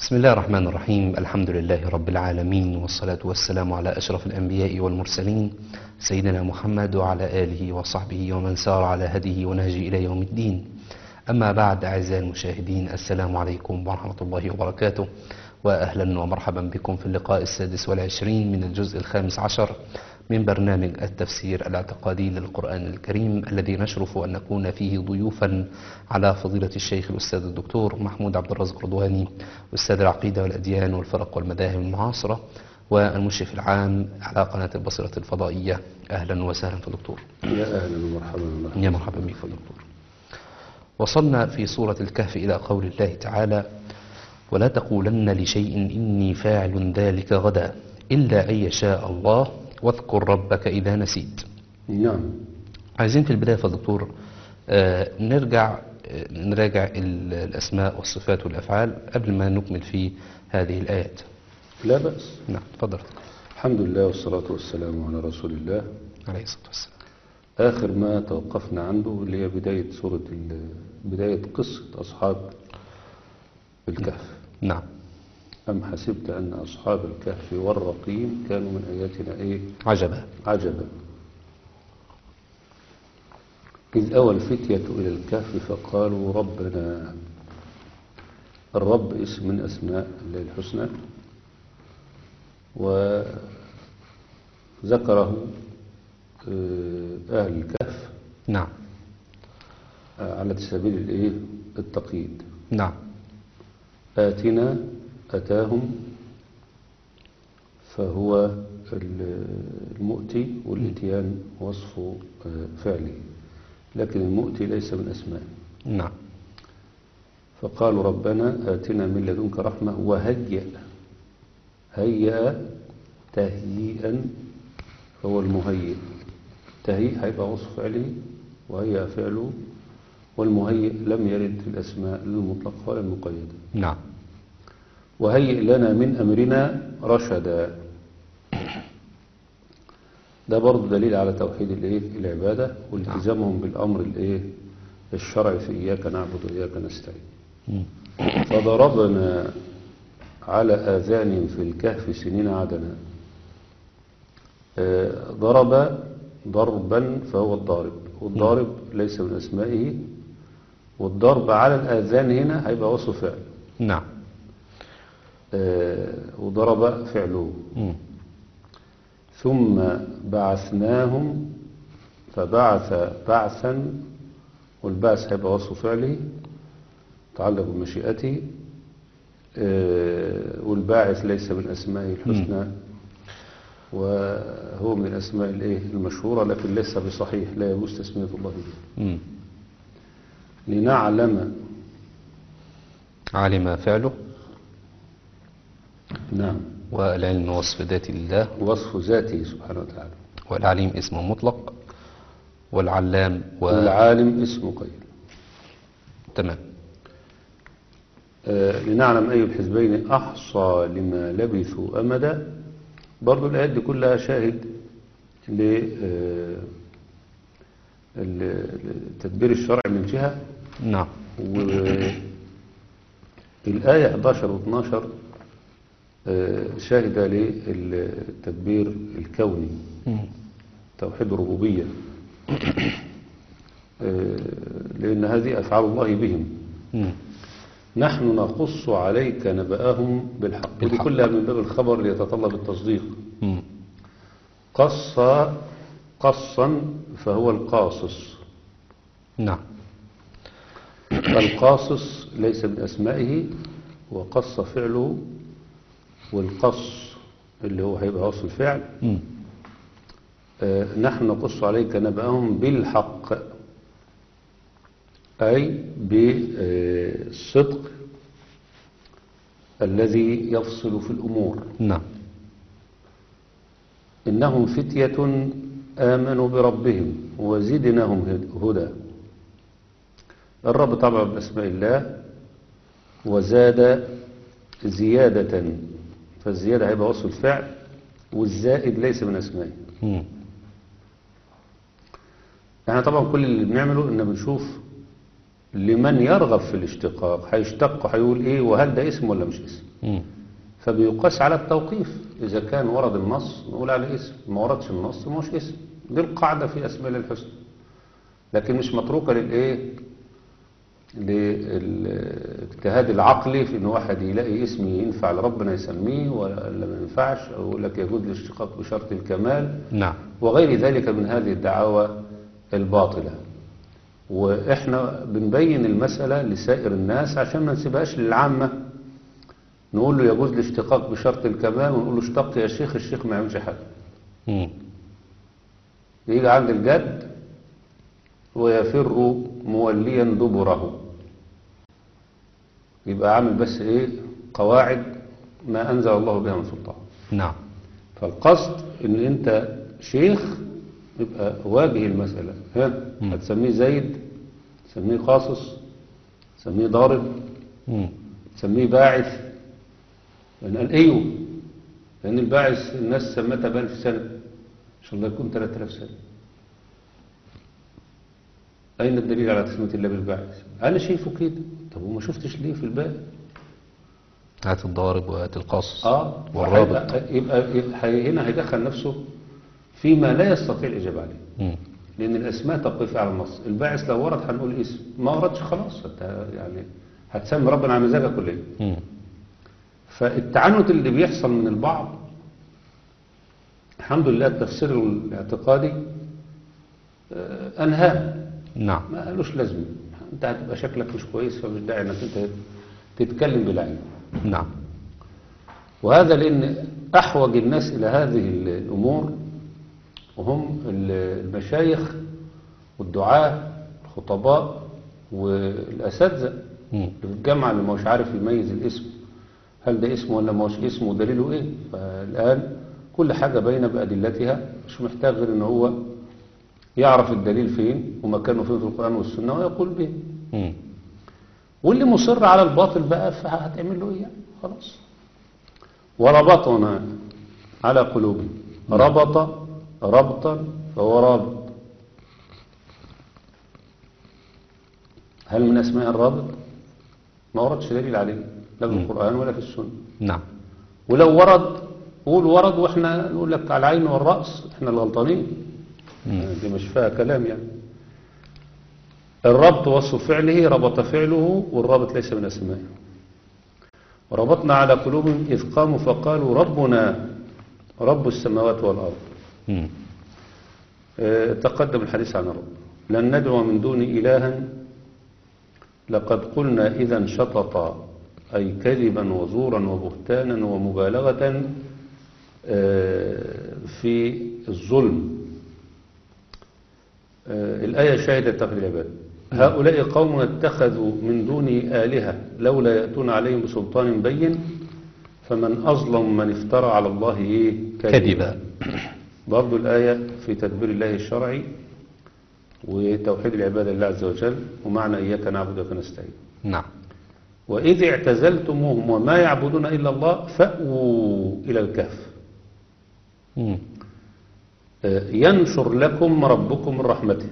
بسم الله الرحمن الرحيم الحمد لله رب العالمين والصلاة والسلام على أشرف الأنبياء والمرسلين سيدنا محمد وعلى آله وصحبه ومن سار على هديه ونهجه إلى يوم الدين أما بعد أعزائي المشاهدين السلام عليكم ورحمة الله وبركاته وأهلا ومرحبا بكم في اللقاء السادس والعشرين من الجزء الخامس عشر من برنامج التفسير الاعتقادي للقرآن الكريم الذي نشرف أن نكون فيه ضيوفا على فضيلة الشيخ الأستاذ الدكتور محمود عبد الرازق رضواني أستاذ العقيدة والأديان والفرق والمذاهب المعاصرة والمشرف العام على قناة البصرة الفضائية أهلا وسهلا في الدكتور يا اهلا ومرحبا ومرحبا يا مرحبا بك في الدكتور وصلنا في سورة الكهف إلى قول الله تعالى ولا تقولن لشيء إني فاعل ذلك غدا إلا أن يشاء الله واذكر ربك إذا نسيت نعم عايزين في البداية يا دكتور آه، نرجع آه، نراجع ال- الأسماء والصفات والأفعال قبل ما نكمل في هذه الآيات لا بأس نعم تفضل الحمد لله والصلاة والسلام على رسول الله عليه الصلاة والسلام آخر ما توقفنا عنده اللي هي بداية سورة ال- بداية قصة أصحاب الكهف نعم أم حسبت أن أصحاب الكهف والرقيم كانوا من آياتنا إيه عجبا عجبا إذ أوى الفتية إلى الكهف فقالوا ربنا الرب اسم من أسماء الله الحسنى وذكره آه، أهل الكهف نعم آه، على سبيل الإيه التقييد نعم آتنا أتاهم فهو ال- المؤتي والإتيان وصف آه، فعله لكن المؤتي ليس من أسمائه نعم فقالوا ربنا آتنا من لدنك رحمة وهيئ هيئ تهيئا فهو المهيئ تهيئ هيبقى وصف فعله وهيئ فعله والمهيئ لم يرد في الأسماء للمطلق ولا المقيدة نعم وهيئ لنا من أمرنا رشدا ده برضه دليل على توحيد الايه العبادة والتزامهم بالأمر الايه الشرعي في إياك نعبد وإياك نستعين مم. فضربنا على آذانهم في الكهف سنين عدنا آه، ضرب ضربا فهو الضارب والضارب ليس من أسمائه والضرب على الآذان هنا هيبقى وصف فعل نعم آه، وضرب فعله مم. ثم بعثناهم فبعث بعثا والبعث هيبقى وصف فعله تعلق بمشيئته آه، والباعث ليس من أسمائه الحسنى وهو من الأسماء الإيه المشهورة لكن ليس بصحيح لا يجوز تسمية الله به مم. لنعلم علم فعله نعم والعلم وصف ذات الله وصف ذاته سبحانه وتعالى والعليم اسم مطلق والعلام و... والعالم اسم قيل تمام آه، لنعلم أي الحزبين أحصى لما لبثوا أمدا برضو الآيات دي كلها شاهد للتدبير الشرعي من جهة نعم والآية 11 و 12 آه، شاهدة للتدبير الكوني مم. توحيد الربوبية آه، لأن هذه أفعال الله بهم مم. نحن نقص عليك نبأهم بالحق ودي بالحق. كلها من باب الخبر ليتطلب التصديق مم. قص قصا فهو القاصص نعم القاصص ليس من أسمائه وقص فعله والقص اللي هو هيبقى وصف الفعل مم. آه، نحن نقص عليك نبأهم بالحق أي بالصدق الذي يفصل في الأمور نعم إنهم فتية آمنوا بربهم وزدناهم هد- هدى الرب طبعا بأسماء الله وزاد زيادة فالزيادة هيبقى وصف الفعل والزائد ليس من أسمائه مم. احنا طبعا كل اللي بنعمله ان بنشوف لمن يرغب في الاشتقاق هيشتق هيقول ايه وهل ده اسم ولا مش اسم مم. فبيقاس على التوقيف إذا كان ورد النص نقول عليه اسم ما وردش النص ما هوش اسم دي القاعدة في أسماء الله الحسنى لكن مش متروكة للإيه للاجتهاد العقلي في إن واحد يلاقي اسم ينفع لربنا يسميه ولا ما ينفعش أو يقول لك يجوز الاشتقاق بشرط الكمال نعم وغير ذلك من هذه الدعاوى الباطلة وإحنا بنبين المسألة لسائر الناس عشان ما نسيبهاش للعامة نقول له يجوز الاشتقاق بشرط الكمال ونقول له اشتق يا شيخ الشيخ ما يعملش حاجة مم. يجي عند الجد ويفر موليا دبره يبقى عامل بس ايه قواعد ما انزل الله بها من سلطان نعم فالقصد ان انت شيخ يبقى واجه المسألة ها مم. هتسميه زيد تسميه قاصص تسميه ضارب مم. تسميه باعث لأن قال ايوه لأن الباعث الناس سمتها بألف سنة إن شاء الله يكون 3000 سنة أين الدليل على تسمية الله بالباعث أنا شايفه كده طب وما شفتش ليه في الباقي هات الضارب وهات القص اه والرابط وهيبقى- يبقى, يبقى هنا هيدخل نفسه فيما لا يستطيع الإجابة عليه مم. لأن الأسماء تقف على النص الباعث لو ورد هنقول اسم ما وردش خلاص هت- يعني هتسمي ربنا على مزاجك ولا ايه مم. فالتعنت اللي بيحصل من البعض الحمد لله التفسير الاعتقادي آه، أنهاه نعم ما قالوش لازمه انت هتبقى شكلك مش كويس فمش داعي انك انت تتكلم بالعلم نعم وهذا لأن أحوج الناس إلى هذه الأمور وهم المشايخ والدعاة الخطباء والأساتذة مم. اللي في الجامعة اللي مش عارف يميز الاسم هل ده اسم ولا مش اسم ودليله ايه فالآن كل حاجة باينة بأدلتها مش محتاج غير ان هو يعرف الدليل فين ومكانه فين في القرآن والسنة ويقول به مم. واللي مصر على الباطل بقى فهتعمل له ايه يعني خلاص وربطنا على قلوبهم ربط ربطا فهو رابط هل من اسماء الرابط ما وردش دليل عليه لا في القرآن ولا في السنة نعم ولو ورد قول ورد واحنا نقول لك على العين والرأس احنا الغلطانين مم. دي مش فيها كلام يعني الربط وصف فعله ربط فعله والرابط ليس من أسمائه وربطنا على قلوبهم إذ قاموا فقالوا ربنا رب السماوات والأرض مم. آه، تقدم الحديث عن الرب لن ندعو من دون إلها لقد قلنا إذا شططا أي كذبا وزورا وبهتانا ومبالغة آه، في الظلم آه، الآية شهدت تقدير العباد هؤلاء قوم اتخذوا من دونه آلهة لولا يأتون عليهم بسلطان بين فمن أظلم من افترى على الله إيه؟ كذبا برضو الآية في تدبير الله الشرعي وتوحيد العبادة لله عز وجل ومعنى إياك نعبد وإياك نستعين نعم وإذ اعتزلتموهم وما يعبدون إلا الله فأووا إلى الكهف مم. آه، ينشر لكم ربكم من رحمته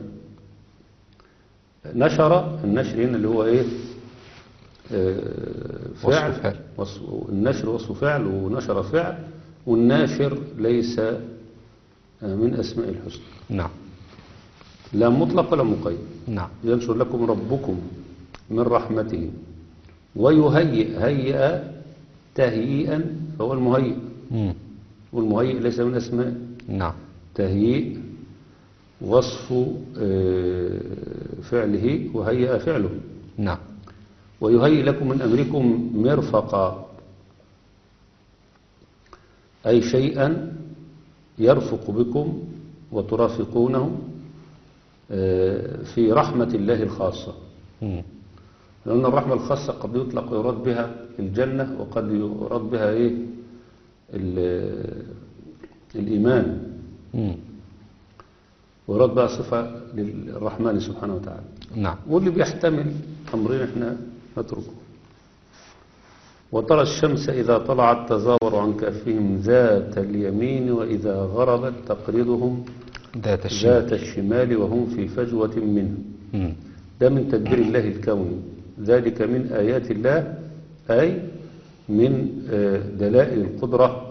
نشر النشر هنا اللي هو ايه آه، وصف فعل فعل. وصف النشر وصف فعل ونشر فعل والناشر ليس آه، من أسماء الحسنى نعم لا مطلق ولا مقيد نعم ينشر لكم ربكم من رحمته ويهيئ هيئ تهيئا فهو المهيئ مم. والمهيئ ليس من أسماء نعم تهيئ وصف آه، فعله وهيئ فعله نعم ويهيئ لكم من أمركم مرفقا أي شيئا يرفق بكم وترافقونه آه، في رحمة الله الخاصة مم. لأن الرحمة الخاصة قد يطلق ويراد بها الجنة وقد يراد بها إيه ال- الإيمان مم. ويراد بها صفة للرحمن سبحانه وتعالى نعم واللي بيحتمل أمرين احنا نتركه وترى الشمس إذا طلعت تزاور عن كهفهم ذات اليمين وإذا غربت تقرضهم ذات الشمال ذات الشمال وهم في فجوة منه مم. ده من تدبير الله الكوني ذلك من آيات الله أي من آه، دلائل القدرة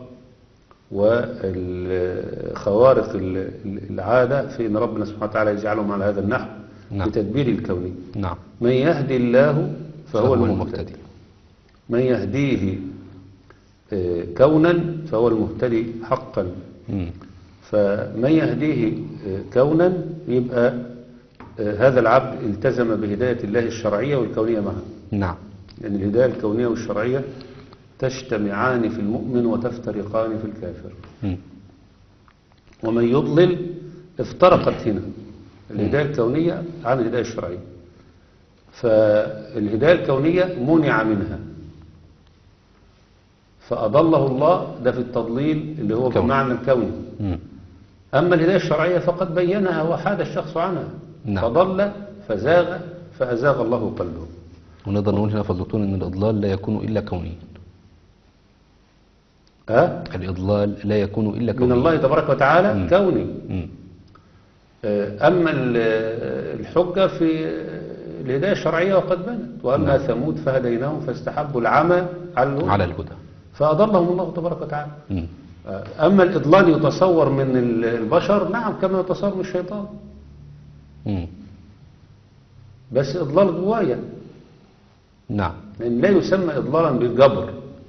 وخوارق ال- ال- العادة في أن ربنا سبحانه وتعالى يجعلهم على هذا النحو نعم. بتدبير الكوني نعم من يهدي الله فهو المهتدي المهتدي من يهديه آه، كونا فهو المهتدي حقا مم. فمن يهديه آه، كونا يبقى آه، هذا العبد التزم بهداية الله الشرعية والكونية معا نعم لأن الهداية الكونية والشرعية تجتمعان في المؤمن وتفترقان في الكافر مم. ومن يضلل افترقت هنا الهداية الكونية عن الهداية الشرعية فالهداية الكونية منع منها فأضله الله ده في التضليل اللي هو كون. بمعنى الكوني مم. أما الهداية الشرعية فقد بينها وحاد الشخص عنها نعم. فضل فزاغ فأزاغ الله قلبه ونقدر نقول هنا في الدكتور ان الاضلال لا يكون الا كونيا أه؟ الاضلال لا يكون الا كونيا من الله تبارك وتعالى مم. كوني مم. آه، أما ال- الحجة في الهداية الشرعية وقد بنت وأما نعم. ثمود فهديناهم فاستحبوا العمى على الهدى على الهدى فأضلهم الله تبارك وتعالى مم. آه، أما الإضلال يتصور من ال- البشر نعم كما يتصور من الشيطان مم. بس إضلال جوايا نعم لأن لا يسمى إضلالا بالجبر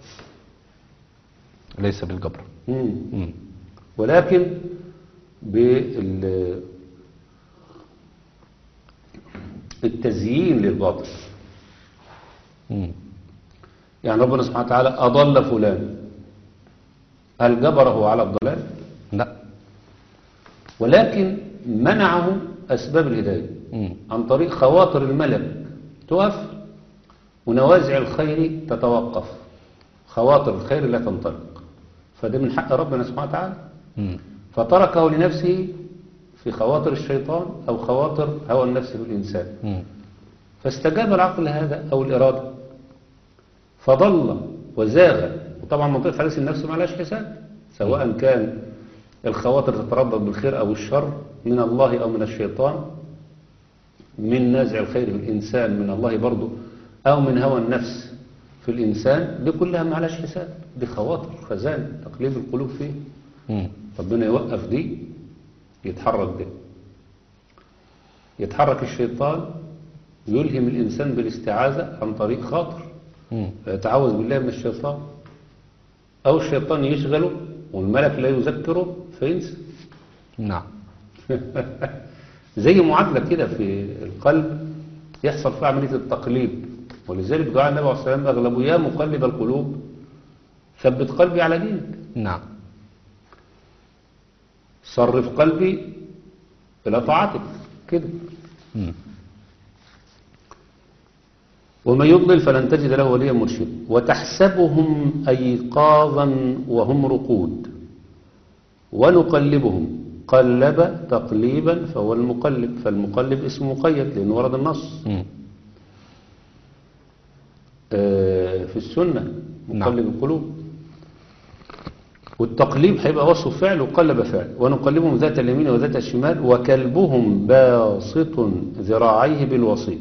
ليس بالجبر مم. مم. ولكن بال التزيين للباطل مم. يعني ربنا سبحانه وتعالى أضل فلان هل جبره على الضلال لا ولكن منعه أسباب الهداية مم. عن طريق خواطر الملك تقف ونوازع الخير تتوقف خواطر الخير لا تنطلق فده من حق ربنا سبحانه وتعالى مم. فتركه لنفسه في خواطر الشيطان أو خواطر هوى النفس في الإنسان مم. فاستجاب العقل هذا أو الإرادة فضل وزاغ وطبعا منطقة حديث النفس ما لهاش حساب سواء كان الخواطر تتردد بالخير أو الشر من الله أو من الشيطان من نازع الخير في الإنسان من الله برضه أو من هوى النفس في الإنسان دي كلها ما لهاش حساب دي خواطر خزان تقليب القلوب فيه مم. ربنا يوقف دي يتحرك ده يتحرك الشيطان يلهم الإنسان بالاستعاذة عن طريق خاطر مم. يتعوذ بالله من الشيطان أو الشيطان يشغله والملك لا يذكره فينسى نعم زي معادلة كده في القلب يحصل فيها عملية التقليب ولذلك دعاء النبي عليه الصلاة والسلام أغلبه يا مقلب القلوب ثبت قلبي على دينك نعم صرف قلبي إلى طاعتك كده مم. ومن يضلل فلن تجد له وليا مرشدا وتحسبهم أيقاظا وهم رقود ونقلبهم قلب تقليبا فهو المقلب فالمقلب اسم مقيد لأنه ورد النص مم. آه، في السنة نعم. مقلب القلوب والتقليب هيبقى وصف فعل وقلب فعل ونقلبهم ذات اليمين وذات الشمال وكلبهم باسط ذراعيه بالوسيط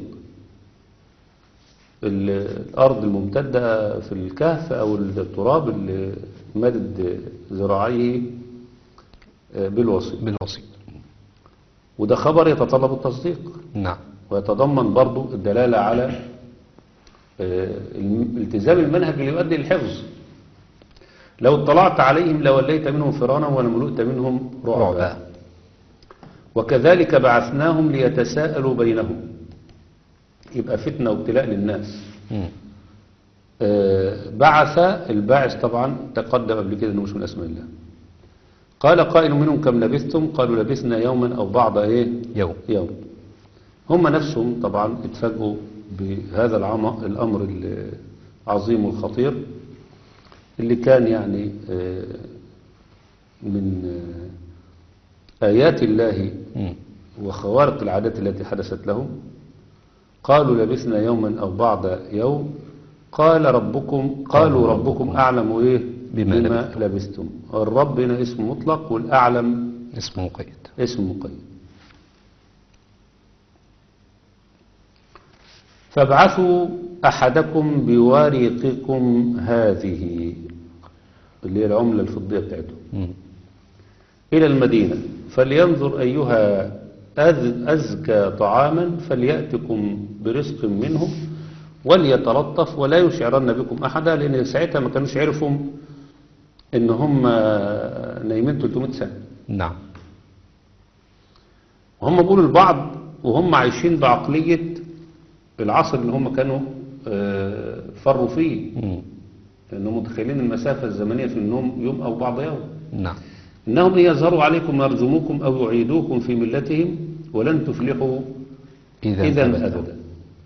ال- الأرض الممتدة في الكهف أو التراب اللي مدد ذراعيه آه، بالوسيط بالوسيط وده خبر يتطلب التصديق نعم ويتضمن برضو الدلالة على آه، الم- التزام المنهج اللي يؤدي للحفظ لو اطلعت عليهم لوليت منهم فرانا ولملؤت منهم رعبا رعبا وكذلك بعثناهم ليتساءلوا بينهم يبقى فتنة وابتلاء للناس مم. آه، بعث الباعث طبعا تقدم قبل كده انه مش من اسماء الله قال قائل منهم كم لبثتم قالوا لبثنا يوما او بعض ايه يوم يوم هم نفسهم طبعا اتفاجئوا بهذا العم- الأمر العظيم والخطير اللي كان يعني آه، من آه، آيات الله مم. وخوارق العادات التي حدثت لهم قالوا لبثنا يوما أو بعض يوم قال ربكم قالوا ربكم أعلم إيه بما بما لبثتم. لبثتم الرب هنا اسم مطلق والأعلم اسمه مقيد اسم مقيد فابعثوا أحدكم بورقكم هذه اللي هي العملة الفضية بتاعتهم مم. إلى المدينة فلينظر أيها أذ- أزكى طعاما فليأتكم برزق منه وليتلطف ولا يشعرن بكم أحدا لأن ساعتها ما كانوش عرفوا إن هم نايمين 300 سنة نعم وهم بيقولوا لبعض وهم عايشين بعقلية العصر اللي هم كانوا آه، فروا فيه مم. لأنهم متخيلين المسافة الزمنية في النوم يوم أو بعض يوم نعم إنهم إن يظهروا عليكم يرجموكم أو يعيدوكم في ملتهم ولن تفلحوا إذا إذا أبدا. أبدا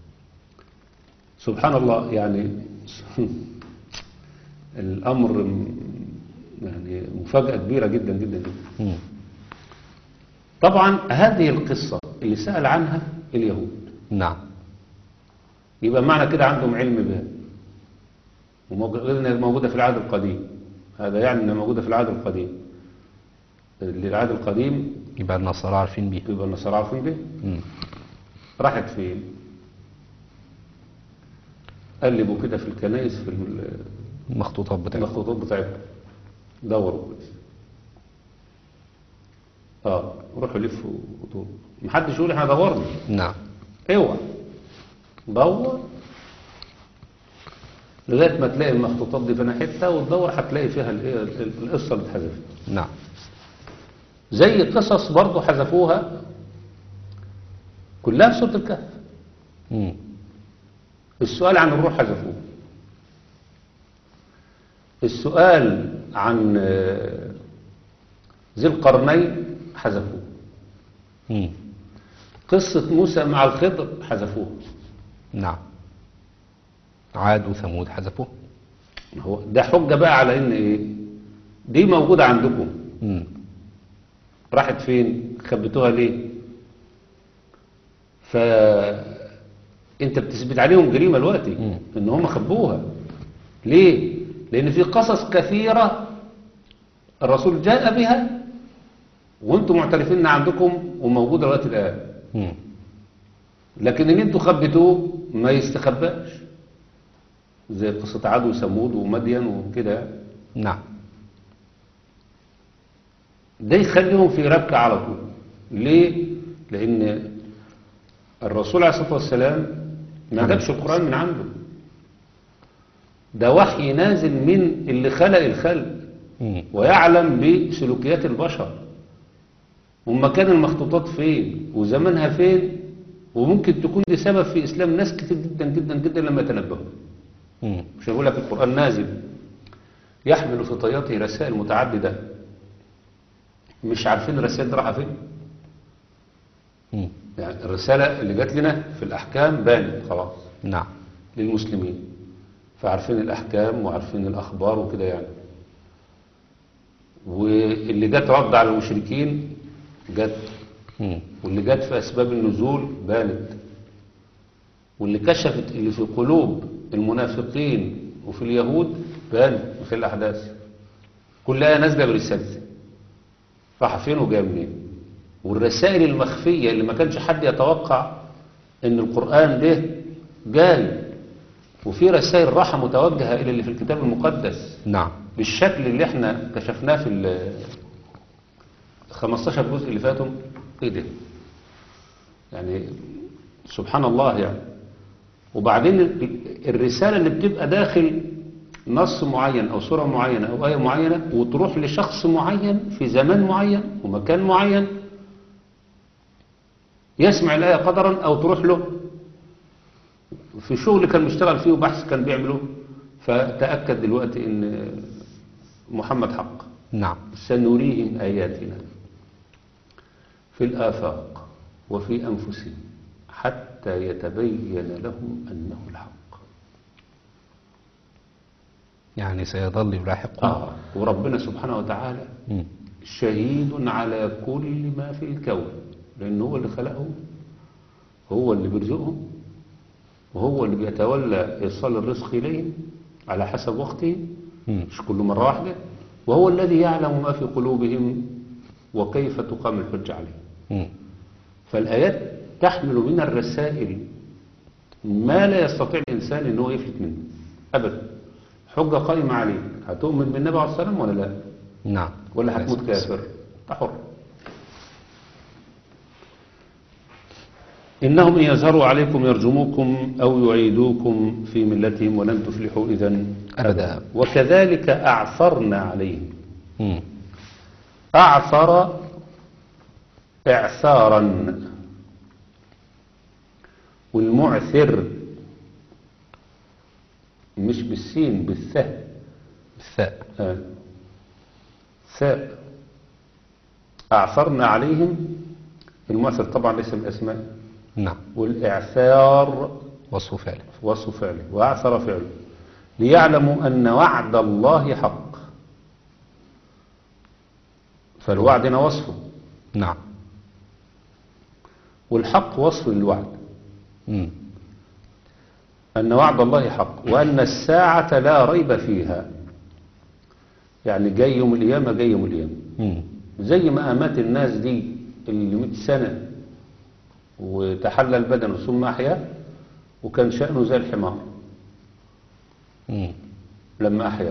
سبحان الله يعني الأمر م- يعني مفاجأة كبيرة جدا جدا جدا مم. طبعا هذه القصة اللي سأل عنها اليهود نعم يبقى معنى كده عندهم علم بها وموجودة موجودة في العهد القديم هذا يعني انها موجودة في العهد القديم اللي العهد القديم يبقى النصارى عارفين بيها يبقى النصارى عارفين به مم. راحت فين قلبوا كده في الكنائس في ال- المخطوطات بتاعتهم المخطوطات بتاعتهم دوروا كويس اه روحوا لفوا ودوروا محدش يقول احنا دورنا نعم اوعى دور لغايه ما تلاقي المخطوطات دي في حته وتدور هتلاقي فيها الايه ال- القصه اللي اتحذفت نعم زي قصص برضه حذفوها كلها في سوره الكهف مم. السؤال عن الروح حذفوه السؤال عن آه، ذي القرنين حذفوه مم. قصة موسى مع الخضر حذفوه نعم عاد وثمود حذفوه هو ده حجة بقى على ان ايه دي موجودة عندكم مم. راحت فين خبيتوها ليه ف انت بتثبت عليهم جريمة دلوقتي مم. ان هم خبوها ليه لان في قصص كثيرة الرسول جاء بها وانتم معترفين ان عندكم وموجودة دلوقتي الان مم. لكن اللي انتوا خبيتوه ما يستخباش زي قصة عاد وثمود ومدين وكده نعم ده يخليهم في ربكة على طول ليه؟ لأن الرسول عليه الصلاة والسلام ما نعم. جابش القرآن من عنده ده وحي نازل من اللي خلق الخلق مم. ويعلم بسلوكيات البشر ومكان المخطوطات فين وزمانها فين وممكن تكون دي سبب في إسلام ناس كتير جدا جدا جدا لما يتنبهوا مم. مش هقول لك القرآن نازل يحمل في طياته رسائل متعددة مش عارفين الرسائل دي رايحة فين مم. يعني الرسالة اللي جات لنا في الأحكام بانت خلاص نعم للمسلمين فعارفين الأحكام وعارفين الأخبار وكده يعني واللي جات رد على المشركين جت مم. واللي جت في أسباب النزول بانت واللي كشفت اللي في قلوب المنافقين وفي اليهود بانت في الأحداث كلها نازلة برسالة راح فين وجاي منين والرسائل المخفية اللي ما كانش حد يتوقع ان القرآن ده جاي وفي رسائل راحة متوجهة إلى اللي في الكتاب المقدس نعم بالشكل اللي احنا كشفناه في ال 15 جزء اللي فاتوا ايه ده يعني سبحان الله يعني وبعدين ال- الرسالة اللي بتبقى داخل نص معين او سورة معينة او آية معينة وتروح لشخص معين في زمان معين ومكان معين يسمع الآية قدرا او تروح له في شغل كان بيشتغل فيه وبحث كان بيعمله فتأكد دلوقتي ان محمد حق نعم سنريهم آياتنا في الآفاق وفي أنفسهم حتى يتبين لهم أنه الحق يعني سيظل يلاحقهم آه وربنا سبحانه وتعالى مم. شهيد على كل ما في الكون لأنه هو اللي خلقهم هو اللي بيرزقهم وهو اللي بيتولى إيصال الرزق إليهم على حسب وقته مم. مش كل مرة واحدة وهو الذي يعلم ما في قلوبهم وكيف تقام الحجة عليهم مم. فالآيات تحمل من الرسائل ما لا يستطيع الإنسان إن هو يفلت منه أبدا حجة قائمة عليك هتؤمن بالنبي عليه الصلاة والسلام ولا لا نعم ولا هتموت كافر أنت حر إنهم إن يظهروا عليكم يرجموكم أو يعيدوكم في ملتهم ولن تفلحوا إذا أبدا. وكذلك أعثرنا عليهم مم. أعثر إعثارا والمعثر مش بالسين بالثاء الثاء آه. ثاء أعثرنا عليهم المعثر طبعا ليس من الأسماء نعم والإعثار وصف فعل وصف فعله وأعثر فعله ليعلموا أن وعد الله حق فالوعد هنا وصفه نعم والحق وصف للوعد مم. أن وعد الله حق وأن الساعة لا ريب فيها يعني جاي يوم القيامة جاي يوم القيامة مم. زي ما أمات الناس دي اللي 100 سنة وتحلل بدنه ثم أحيا وكان شأنه زي الحمار مم. لما أحيا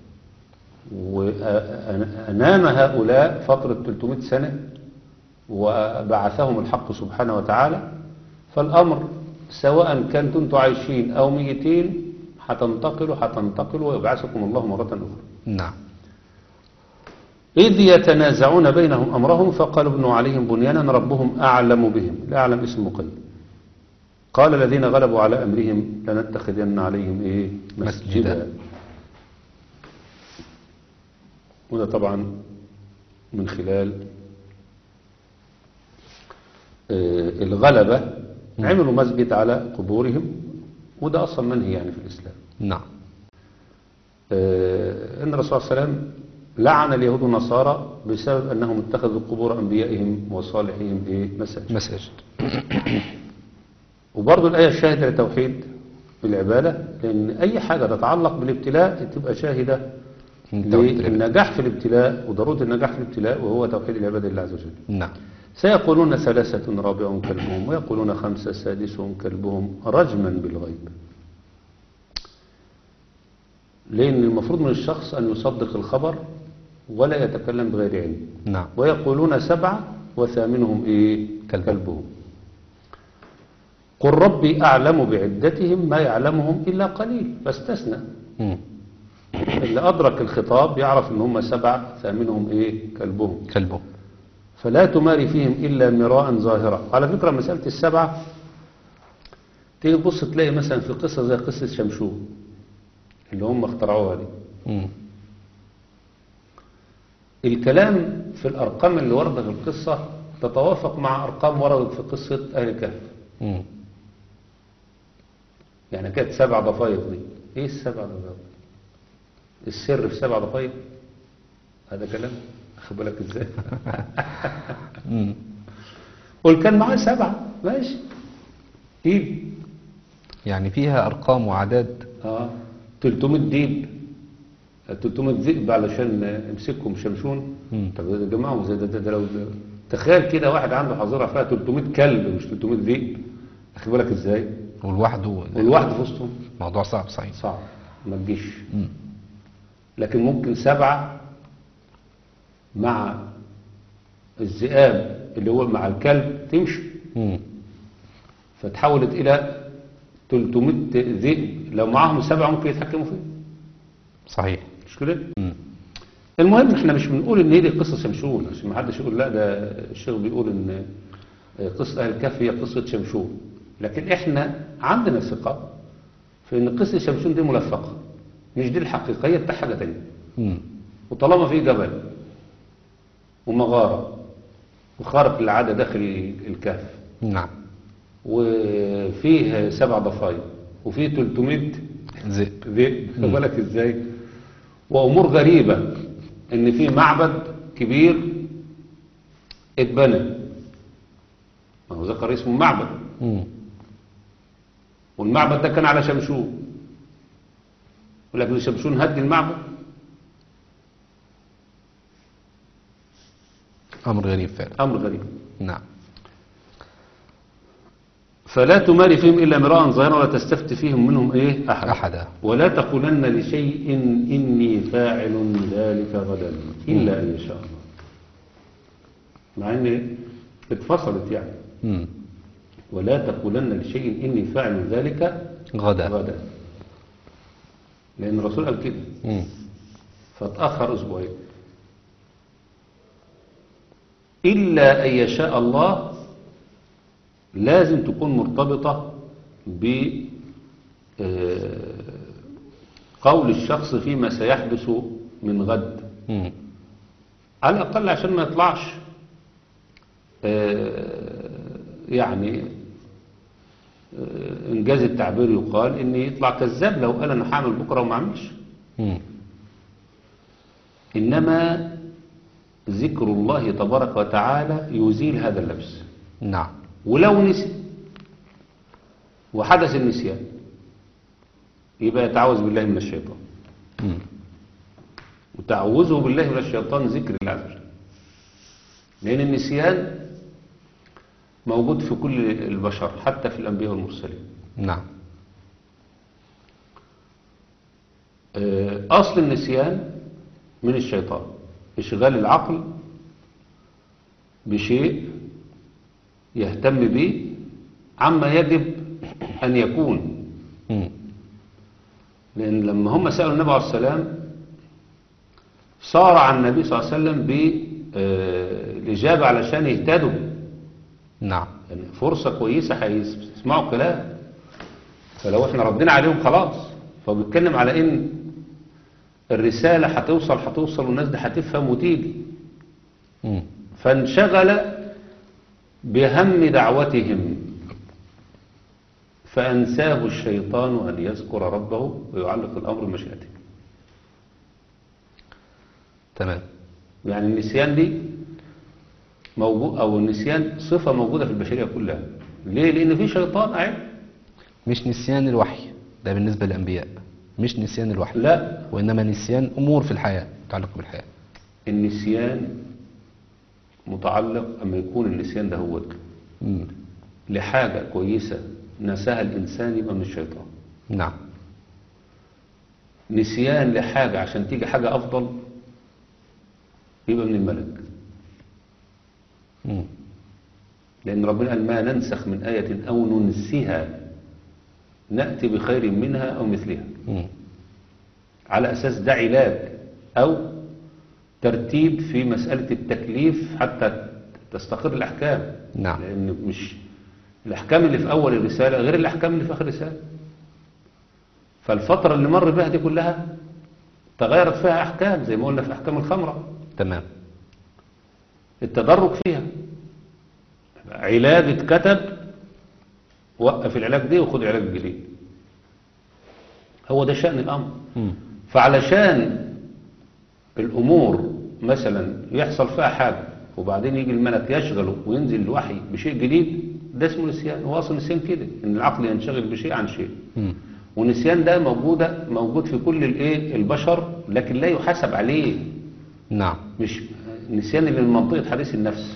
وأنام هؤلاء فترة 300 سنة وبعثهم الحق سبحانه وتعالى فالأمر سواء كنتم انتم عايشين أو ميتين هتنتقلوا هتنتقلوا ويبعثكم الله مرة أخرى نعم إذ يتنازعون بينهم أمرهم فقالوا ابنوا عليهم بنيانا ربهم أعلم بهم لا أعلم اسم مقيد قال الذين غلبوا على أمرهم لنتخذن عليهم إيه مسجدا مسجدا. وده طبعا من خلال آه، الغلبة عملوا مسجد على قبورهم وده أصلا منهي يعني في الإسلام نعم آه، ان الرسول صلى الله عليه وسلم لعن اليهود والنصارى بسبب انهم اتخذوا قبور انبيائهم وصالحهم ايه مساجد مساجد وبرضه الايه شاهده لتوحيد العباده لان اي حاجه تتعلق بالابتلاء تبقى شاهده من توحيد العبادة. للنجاح في الابتلاء وضروره النجاح في الابتلاء وهو توحيد العباده لله عز وجل نعم سيقولون ثلاثة رابعهم كلبهم ويقولون خمسة سادسهم كلبهم رجما بالغيب لأن المفروض من الشخص أن يصدق الخبر ولا يتكلم بغير علم نعم ويقولون سبعة وثامنهم إيه كلبهم. كلبهم قل ربي أعلم بعدتهم ما يعلمهم إلا قليل فاستثنى مم. اللي أدرك الخطاب يعرف أن هم سبعة ثامنهم إيه كلبهم كلبه فلا تماري فيهم إلا مراء ظاهرا على فكرة مسألة السبعة تيجي تبص تلاقي مثلا في قصة زي قصة شمشون اللي هم اخترعوها دي مم. الكلام في الأرقام اللي وردة في القصة تتوافق مع أرقام وردت في قصة أهل الكهف مم. يعني كانت سبع ضفاير دي إيه السبع ضفاير السر في سبع ضفاير هذا كلام أخد بالك إزاي مم. قول كان معاه سبعة ماشي إيه يعني فيها أرقام وعداد اه 300 ديب 300 ذئب علشان يمسكهم شمشون مم. طب ده جماعه زي ده, ده, ده لو ده تخيل كده واحد عنده حظيره فيها 300 كلب مش 300 ذئب اخد بالك ازاي والوحده والواحد في وسطهم موضوع صعب صحيح صعب ما تجيش مم. لكن ممكن سبعه مع الذئاب اللي هو مع الكلب تمشي مم. فتحولت الى 300 ذئب لو معاهم سبعه ممكن يتحكموا فيه صحيح مش كده مم. المهم احنا مش بنقول ان هي دي قصه شمشون عشان ما حدش يقول لا ده الشيخ بيقول ان قصه اهل الكهف هي قصه شمشون لكن احنا عندنا ثقه في ان قصه شمشون دي ملفقه مش دي الحقيقه هي بتاع حاجه تانيه مم. وطالما في جبل ومغاره وخارق العاده داخل الكهف نعم وفيه سبع ضفاير وفيه 300 ذئب ذئب خد بالك ازاي وامور غريبه ان في معبد كبير اتبنى ما هو ذكر اسمه معبد مم. والمعبد ده كان على شمشون ولكن شمشون هد المعبد أمر غريب فعلا امر غريب نعم فلا تماري فيهم إلا مراء ظاهرا ولا تستفت فيهم منهم إيه أحد أحدا ولا تقولن لشيء إني فاعل ذلك غدا إلا أن يشاء الله مع إن اتفصلت يعني مم. ولا تقولن لشيء إني فاعل ذلك غدا غدا لأن الرسول قال كده مم. فتأخر أسبوعين إلا أن يشاء الله لازم تكون مرتبطة ب آه، قول الشخص فيما سيحدث من غد مم. على الأقل عشان ما يطلعش آه، يعني آه، إنجاز التعبير يقال إن يطلع كذاب لو قال أنا هعمل بكرة وما عملش مم. إنما ذكر الله تبارك وتعالى يزيل هذا اللبس نعم ولو نسي وحدث النسيان يبقى يتعوذ بالله من الشيطان مم. وتعوذه بالله من الشيطان ذكر الله عز وجل لأن النسيان موجود في كل البشر حتى في الأنبياء والمرسلين نعم آه، أصل النسيان من الشيطان إشغال العقل بشيء يهتم به عما يجب أن يكون مم. لأن لما هم سألوا النبي عليه السلام صار عن النبي صلى الله عليه وسلم بالإجابة علشان يهتدوا نعم يعني فرصة كويسة هيسمعوا كلام فلو احنا ردينا عليهم خلاص فبيتكلم على ان الرسالة هتوصل هتوصل والناس دي هتفهم وتيجي مم. فانشغل بهم دعوتهم فأنساه الشيطان أن يذكر ربه ويعلق الأمر بمشيئته تمام يعني النسيان دي موجود أو النسيان صفة موجودة في البشرية كلها ليه؟ لأن في شيطان قاعد مش نسيان الوحي ده بالنسبة للأنبياء مش نسيان الوحي لا وإنما نسيان أمور في الحياة تتعلق بالحياة النسيان متعلق أما يكون النسيان ده هو مم. لحاجة كويسة نساها الإنسان يبقى من الشيطان نعم نسيان لحاجة عشان تيجي حاجة أفضل يبقى من الملك مم. لأن ربنا قال ما ننسخ من آية أو ننسها نأتي بخير منها أو مثلها مم. على أساس ده علاج أو ترتيب في مسألة التكليف حتى تستقر الأحكام نعم. لأن مش الأحكام اللي في أول الرسالة غير الأحكام اللي في آخر الرسالة فالفترة اللي مر بها دي كلها تغيرت فيها أحكام زي ما قلنا في أحكام الخمرة تمام التدرج فيها علاج اتكتب وقف العلاج دي وخد العلاج الجديد هو ده شأن الأمر مم. فعلشان الأمور مثلا يحصل فيها حاجة وبعدين يجي الملك يشغله وينزل الوحي بشيء جديد ده اسمه نسيان هو أصل نسيان كده إن العقل ينشغل بشيء عن شيء مم. والنسيان ده موجودة موجود في كل الايه البشر لكن لا يحاسب عليه نعم مش النسيان اللي من منطقة حديث النفس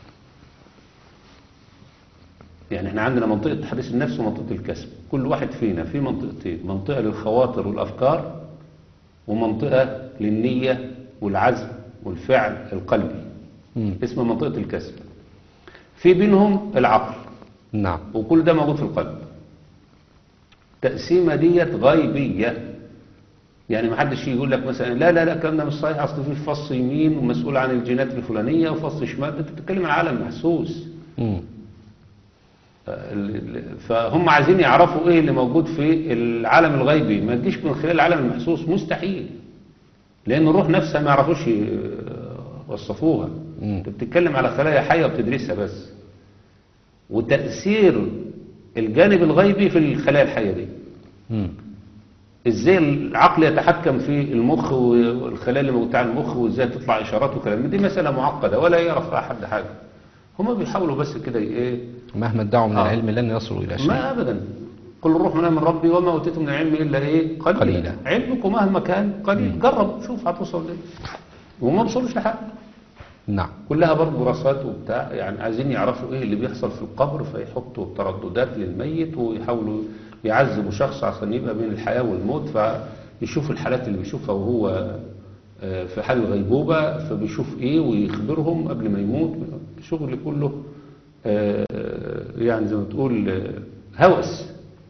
يعني احنا عندنا منطقة حديث النفس ومنطقة الكسب كل واحد فينا في منطقتين منطقة للخواطر والأفكار ومنطقة للنية والعزم والفعل القلبي مم. اسمها منطقة الكسب في بينهم العقل نعم وكل ده موجود في القلب التقسيمة ديت غيبية يعني ما حدش يقول لك مثلا لا لا لا الكلام ده مش صحيح اصل في فص يمين ومسؤول عن الجينات الفلانية وفص شمال انت بتتكلم عن عالم محسوس مم. ال- ال- فهم عايزين يعرفوا ايه اللي موجود في العالم الغيبي ما تجيش من خلال العالم المحسوس مستحيل لان الروح نفسها ما يعرفوش يوصفوها مم. انت بتتكلم على خلايا حية وبتدرسها بس وتأثير الجانب الغيبي في الخلايا الحية دي مم. ازاي العقل يتحكم في المخ والخلايا اللي موجودة على المخ وازاي تطلع اشارات وكلام من دي مسألة معقدة ولا يعرف فيها حد حاجة هما بيحاولوا بس كده ايه مهما ادعوا من آه. العلم لن يصلوا إلى شيء ما ابدا قل الروح من امر ربي وما اوتيتم من العلم الا ايه قليلا, قليلا. علمكم مهما كان قليل جرب شوف هتوصل ليه وما وصلوش لحد نعم كلها برضه دراسات وبتاع يعني عايزين يعرفوا ايه اللي بيحصل في القبر فيحطوا ترددات للميت ويحاولوا يعذبوا شخص عشان يبقى بين الحياة والموت فيشوفوا الحالات اللي بيشوفها وهو آه، في حال الغيبوبة فبيشوف ايه ويخبرهم قبل ما يموت الشغل كله آه، يعني زي ما تقول آه، هوس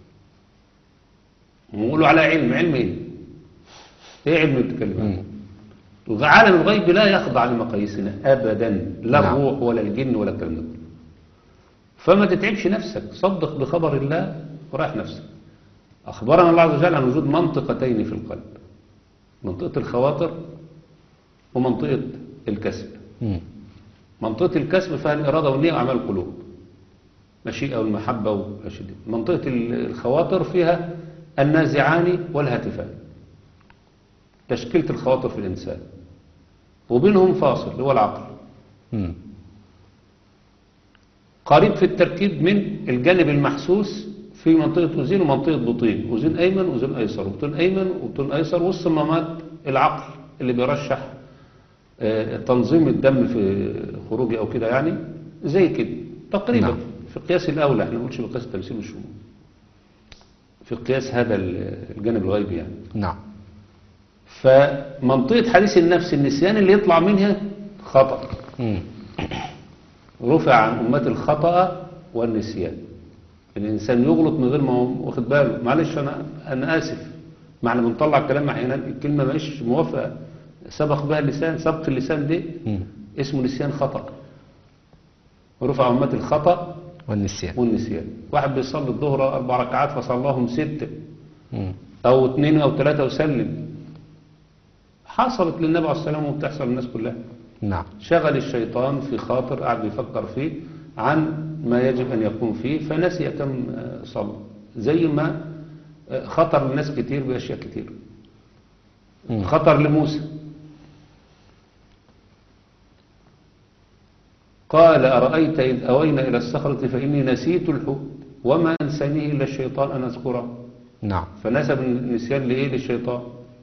ويقولوا على علم علم ايه ايه علم اللي بتتكلم عنه عالم الغيب لا يخضع لمقاييسنا ابدا لا نعم. الروح ولا الجن ولا الكلام ده كله. فما تتعبش نفسك صدق بخبر الله وراح نفسك اخبرنا الله عز وجل عن وجود منطقتين في القلب منطقه الخواطر ومنطقه الكسب مم. منطقه الكسب فيها الاراده والنيه واعمال القلوب مشيئه والمحبه والاشياء دي منطقه ال- الخواطر فيها النازعان والهاتفان تشكيله الخواطر في الانسان وبينهم فاصل اللي هو العقل مم. قريب في التركيب من الجانب المحسوس في منطقة أذين ومنطقة بطين أذين أيمن وأذين أيسر وبطين أيمن وبطين أيسر والصمامات العقل اللي بيرشح آه، تنظيم الدم في خروجه أو كده يعني زي كده تقريبا نعم. في قياس الأولى احنا ما نقولش بقياس التمثيل والشمول في قياس هذا ال- الجانب الغيبي يعني نعم فمنطقة حديث النفس النسيان اللي يطلع منها خطأ مم. رفع عن أمة الخطأ والنسيان الإنسان يغلط من غير ما هو واخد باله معلش أنا أنا آسف معنى بنطلع كلام أحيانا الكلمة مش موافقة سبق بها اللسان سبق اللسان دي مم. اسمه نسيان خطأ رفع أمة الخطأ والنسيان والنسيان واحد بيصلي الظهر أربع ركعات فصلاهم ستة مم. أو اثنين أو ثلاثة وسلم حصلت للنبي عليه السلام وبتحصل للناس كلها نعم شغل الشيطان في خاطر قاعد بيفكر فيه عن ما يجب أن يكون فيه فنسي كم آه، صلى زي ما آه، خطر للناس كتير بأشياء كتير مم. خطر لموسى قال أرأيت إذ أوينا إلى الصخرة فإني نسيت الحوت وما أنسانيه إلا الشيطان أن أذكره نعم فنسب النسيان لإيه للشيطان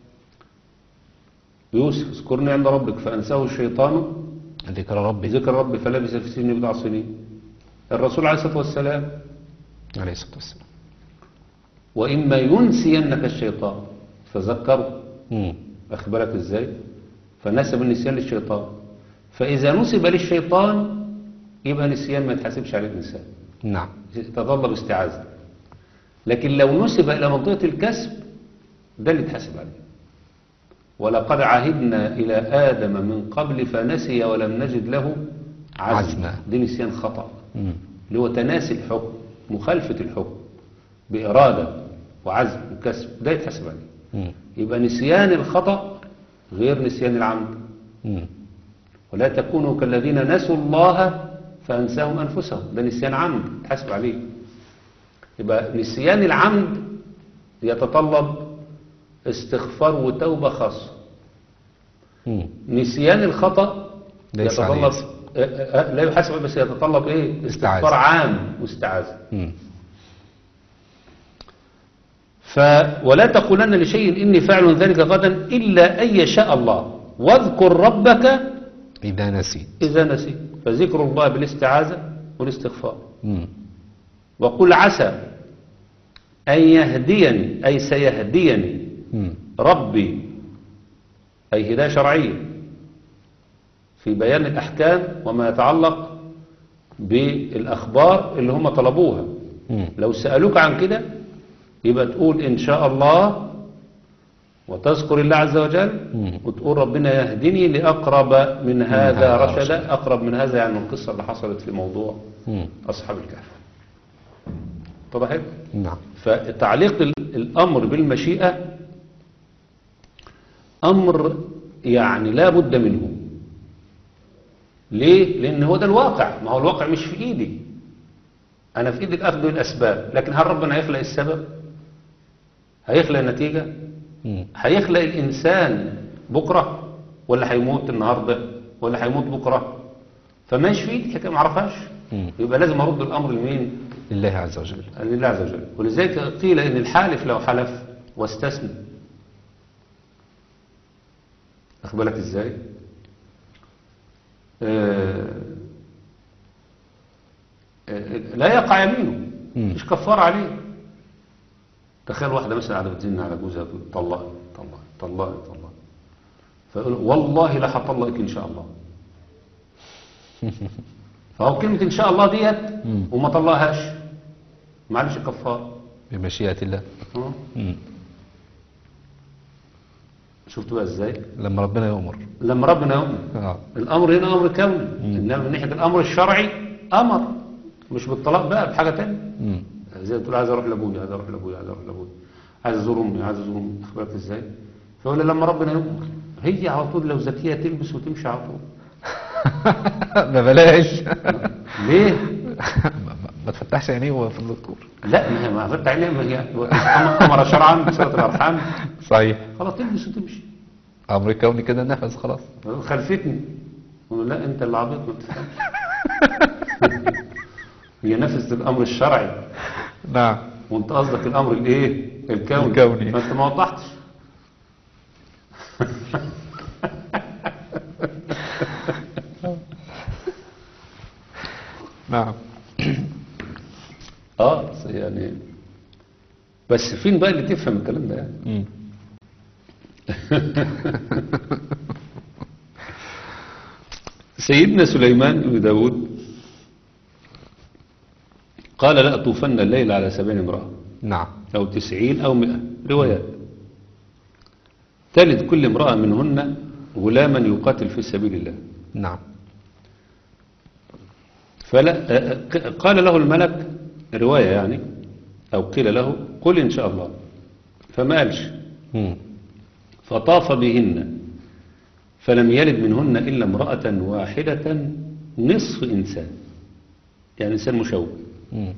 يوسف اذكرني عند ربك فأنساه الشيطان ذكر ربي بذكر ربي فلبث في السجن بضع سنين الرسول عليه الصلاة والسلام عليه الصلاة والسلام وإما ينسينك الشيطان فذكره مم. أخبرك إزاي فنسب النسيان للشيطان فإذا نسب للشيطان يبقى نسيان ما يتحاسبش عليه الإنسان نعم تتطلب استعاذة لكن لو نسب إلى منطقة الكسب ده اللي يتحاسب عليه ولقد عهدنا إلى آدم من قبل فنسي ولم نجد له عزما عزما. دي نسيان خطأ مم. اللي هو تناسي الحكم مخالفة الحكم بإرادة وعزم وكسب ده يتحاسب عليه مم. يبقى نسيان الخطأ غير نسيان العمد مم. ولا تكونوا كالذين نسوا الله فأنساهم أنفسهم ده نسيان عمد تحاسب عليه يبقى نسيان العمد يتطلب استغفار وتوبة خاصة مم. نسيان الخطأ ليس عليه يتطلب اسم. آه، آه، لا يحاسب بس يتطلب ايه استغفار استعاذة. عام واستعاذة مم. ف ولا تقولن لشيء إني فاعل ذلك غدا إلا أن يشاء الله واذكر ربك إذا نسيت إذا نسيت فذكر الله بالاستعاذة والاستغفار مم. وقل عسى أن يهديني أي سيهديني مم. ربي أي هداية شرعية في بيان الأحكام وما يتعلق بالأخبار اللي هم طلبوها مم. لو سألوك عن كده يبقى تقول إن شاء الله وتذكر الله عز وجل مم. وتقول ربنا يهدني لأقرب من هذا هذا رشدا رشدا. أقرب من هذا يعني من القصة اللي حصلت في موضوع مم. أصحاب الكهف طبعا نعم فتعليق ال- الأمر بالمشيئة أمر يعني لا بد منه ليه؟ لأن هو ده الواقع ما هو الواقع مش في إيدي أنا في إيدي الأخذ بالأسباب لكن هل ربنا هيخلق السبب؟ هيخلق النتيجة؟ مم. هيخلق الإنسان بكرة ولا هيموت النهاردة ولا هيموت بكرة فماش في إيدي حكاية ما أعرفهاش مم. يبقى لازم أرد الأمر لمين؟ لله عز وجل لله عز وجل ولذلك قيل ان الحالف لو حلف واستثنى اخد بالك ازاي آه، آه، لا يقع يمينه مم. مش كفار عليه تخيل واحدة مثلا قاعدة بتزن على جوزها تقول طلقي طلقي طلقي طلقي فيقول والله لا هطلقك إن شاء الله فهو كلمة إن شاء الله ديت مم. وما طلقهاش معلش كفار بمشيئة الله اه مم. شفتوا بقى ازاي لما ربنا يؤمر لما ربنا يؤمن آه. الامر هنا امر كوني انما من ناحيه الامر الشرعي امر مش بالطلاق بقى بحاجه تانية مم. زي ما تقول عايز اروح لابويا عايز اروح لابويا عايز اروح لابويا عايز ازور امي عايز ازور امي اخبرك ازاي فيقول لي لما ربنا يؤمر هي على طول لو ذكيه تلبس وتمشي على طول ما بلاش ليه ما- ما- ما تفتحش عينيه وهو في الدكتور لا ما هي ما فتح عينيها ما هي أمر- امر شرعا بصله الارحام صحيح خلاص تلبس وتمشي امر كوني كده نفذ خلاص خلفتني قلت له لا انت اللي عبيط ما بتفهمش هي نفذت الامر الشرعي نعم وانت قصدك الامر الايه الكوني الكوني. ما انت ما وضحتش نعم اه بس يعني بس فين بقى اللي تفهم الكلام ده يعني مم. سيدنا سليمان بن داود قال لا أطوفن الليل على سبعين امرأة نعم أو تسعين أو مئة روايات تلد كل امرأة منهن غلاما يقاتل في سبيل الله نعم فلا آه، آه، قال له الملك رواية يعني أو قيل له قل إن شاء الله فما قالش مم. فطاف بهن فلم يلد منهن إلا امرأة واحدة نصف إنسان يعني إنسان مشوه مم.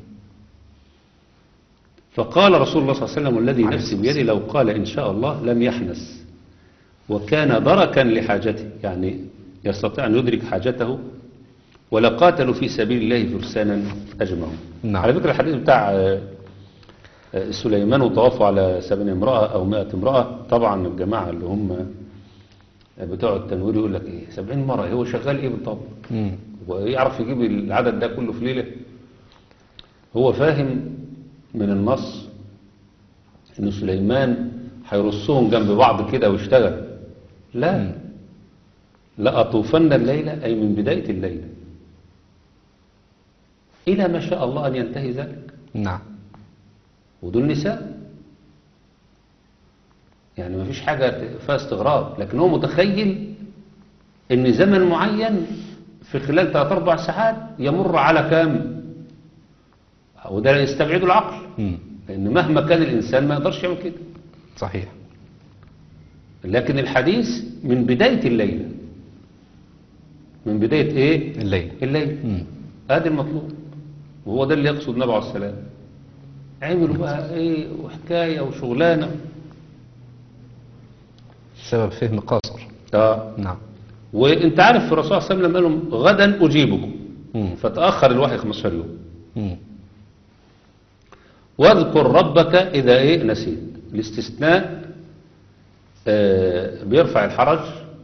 فقال رسول الله صلى الله عليه وسلم والذي عليه نفسي الصلاة بيدي لو قال إن شاء الله لم يحنس وكان دركا لحاجته يعني يستطيع أن يدرك حاجته ولقاتلوا في سبيل الله فرسانا أجمعون نعم. على فكرة الحديث بتاع آه، آه، سليمان وطوافوا على سبعين امرأة أو مائة امرأة طبعا الجماعة اللي هم بتوع التنوير يقول لك ايه سبعين مرة هو شغال ايه بالطبع مم. ويعرف يجيب العدد ده كله في ليلة هو فاهم من النص ان سليمان هيرصهم جنب بعض كده ويشتغل لا لا أطوفن الليلة أي من بداية الليلة إلى ما شاء الله أن ينتهي ذلك نعم ودول نساء يعني ما فيش حاجة فيها استغراب لكن هو متخيل ان زمن معين في خلال 3 4 ساعات يمر على كام وده يستبعده العقل مم. لان مهما كان الانسان ما يقدرش يعمل كده صحيح لكن الحديث من بداية الليلة من بداية ايه الليل الليل مم. ادي المطلوب وهو ده اللي يقصد النبي عليه السلام عملوا بقى ايه وحكاية وشغلانة سبب فهم قاصر اه نعم وانت عارف الرسول صلى الله عليه وسلم قال لهم غدا اجيبكم مم. فتاخر الوحي 15 يوم مم. واذكر ربك اذا ايه نسيت الاستثناء آه بيرفع الحرج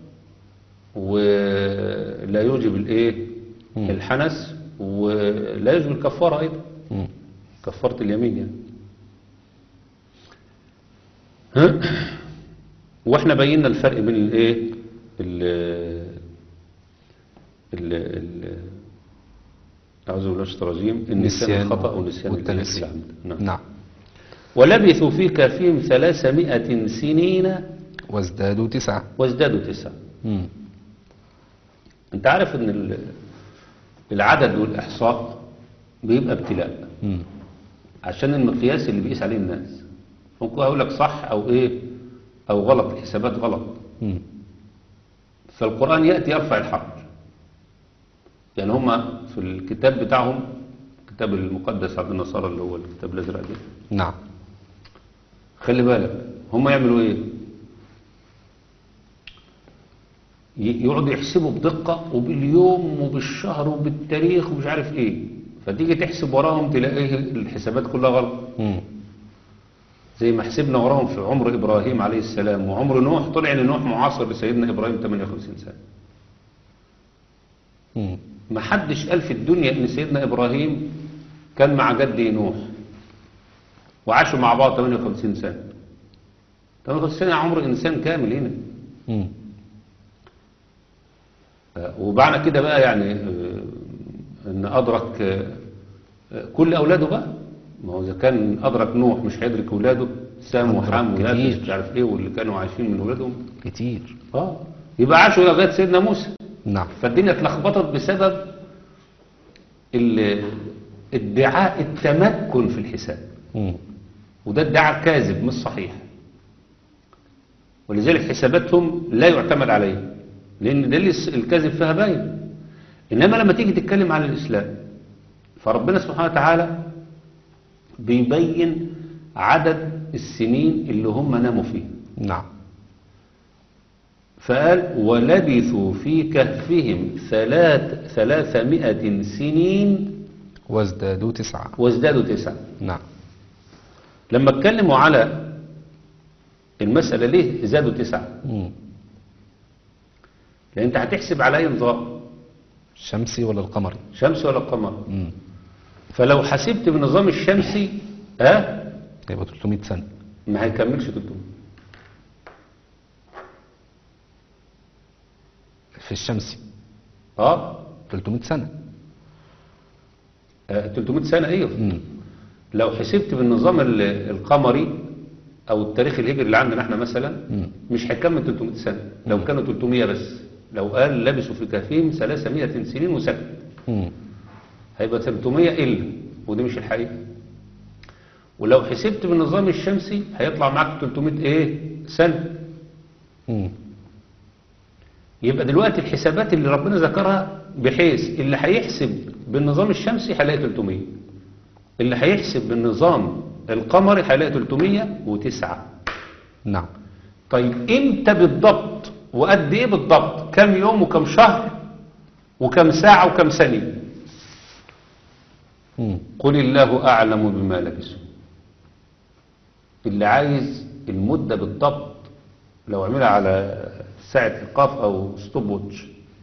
ولا يوجب الايه مم. الحنس ولا يوجب الكفاره ايضا مم. كفاره اليمين يعني ها؟ واحنا بينا الفرق بين الايه ال ال ال اعوذ بالله من الشيطان الرجيم النسيان الخطا والنسيان والتنسي العمد نعم. نعم ولبثوا في كهفهم ثلاثمائة سنين وازدادوا تسعة وازدادوا تسعة مم. انت عارف ان ال- العدد والإحصاء بيبقى ابتلاء مم. عشان المقياس اللي بيقيس عليه الناس ممكن اقول لك صح او ايه او غلط الحسابات غلط مم. فالقرآن يأتي يرفع الحرج يعني هما في الكتاب بتاعهم الكتاب المقدس عند النصارى اللي هو الكتاب الأزرق ده نعم خلي بالك هم يعملوا ايه ي- يقعدوا يحسبوا بدقة وباليوم وبالشهر وبالتاريخ ومش عارف ايه فتيجي تحسب وراهم تلاقيه الحسابات كلها غلط مم. زي ما حسبنا وراهم في عمر إبراهيم عليه السلام وعمر نوح طلع ان نوح معاصر لسيدنا إبراهيم 58 سنة مم. ما حدش قال في الدنيا ان سيدنا ابراهيم كان مع جده نوح وعاشوا مع بعض 58 سنة 58 سنة عمر انسان كامل هنا مم. آه، وبعد كده بقى يعني آه، ان ادرك آه، آه، كل اولاده بقى ما هو اذا كان ادرك نوح مش هيدرك اولاده سام أدرك وحام ويافس كتير. مش عارف ايه واللي كانوا عايشين من اولادهم كتير اه يبقى عاشوا لغايه سيدنا موسى نعم فالدنيا اتلخبطت بسبب ال- ادعاء التمكن في الحساب مم. وده ادعاء كاذب مش صحيح ولذلك حساباتهم لا يعتمد عليها لان ده اللي الكذب فيها باين انما لما تيجي تتكلم عن الاسلام فربنا سبحانه وتعالى بيبين عدد السنين اللي هم ناموا فيها نعم فقال ولبثوا في كهفهم ثلاث ثلاثمائة سنين وازدادوا تسعة وازدادوا تسعة نعم لما اتكلموا على المسألة ليه زادوا تسعة مم. لأن أنت هتحسب على أي نظام الشمسي ولا القمري شمس ولا قمر مم. فلو حسبت بالنظام الشمسي ها يبقى 300 سنة ما هيكملش 300 في الشمسي اه 300 سنة آه، 300 سنة ايوه مم. لو حسبت بالنظام ال- القمري او التاريخ الهجري اللي عندنا احنا مثلا مم. مش هيكمل 300 سنة لو كانوا 300 بس لو قال لبسوا في كهفهم 300 سنين وسكت مم. هيبقى 300 إلا ودي مش الحقيقة ولو حسبت بالنظام الشمسي هيطلع معاك 300 ايه سنة مم. يبقى دلوقتي الحسابات اللي ربنا ذكرها بحيث اللي هيحسب بالنظام الشمسي هيلاقي 300 اللي هيحسب بالنظام القمري هيلاقي 309 نعم طيب امتى بالضبط وقد ايه بالضبط كم يوم وكم شهر وكم ساعة وكم ثانية مم. قل الله أعلم بما لبسوا اللي عايز المدة بالضبط لو عملها على ساعة القاف أو ستوب ووتش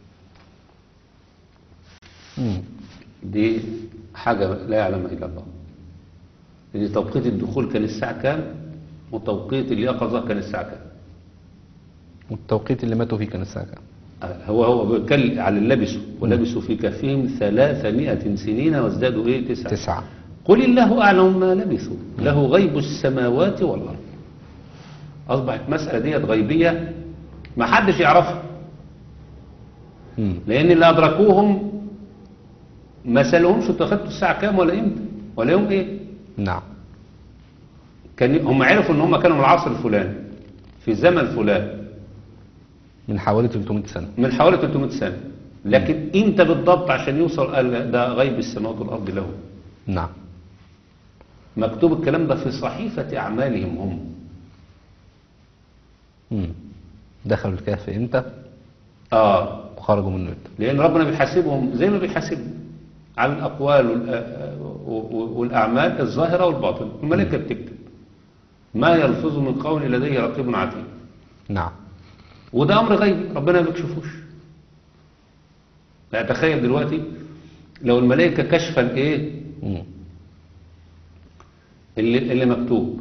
مم. دي حاجة لا يعلمها إلا الله لأن توقيت الدخول كان الساعة كام وتوقيت اليقظة كان الساعة كام والتوقيت اللي ماتوا فيه كان الساعة كام آه، هو هو بيتكلم على اللي لبسوا ولبسوا في كهفهم ثلاثمائة سنين وازدادوا إيه تسعة تسعة قل الله أعلم ما لبثوا له غيب السماوات والأرض أصبحت مسألة ديت غيبية ما حدش يعرفها مم. لأن اللي أدركوهم ما سألهمش انتوا أخدتوا الساعة كام ولا إمتى ولا يوم إيه نعم كان هم عرفوا إن هم كانوا من العصر الفلاني في زمن فلان من حوالي 300 سنة من حوالي 300 سنة لكن إمتى بالضبط عشان يوصل قال ده غيب السماوات والأرض له نعم مكتوب الكلام ده في صحيفة أعمالهم هم مم. دخلوا الكهف امتى آه وخرجوا منه امتى لأن ربنا بيحاسبهم زي ما بيحاسبهم على الأقوال والأ- والأعمال الظاهرة والباطنة الملائكة بتكتب ما يلفظ من قول لديه رقيب عتيد نعم وده أمر غيبي ربنا ما بيكشفوش لا تخيل دلوقتي لو الملائكة كشف الايه مم. اللي, اللي مكتوب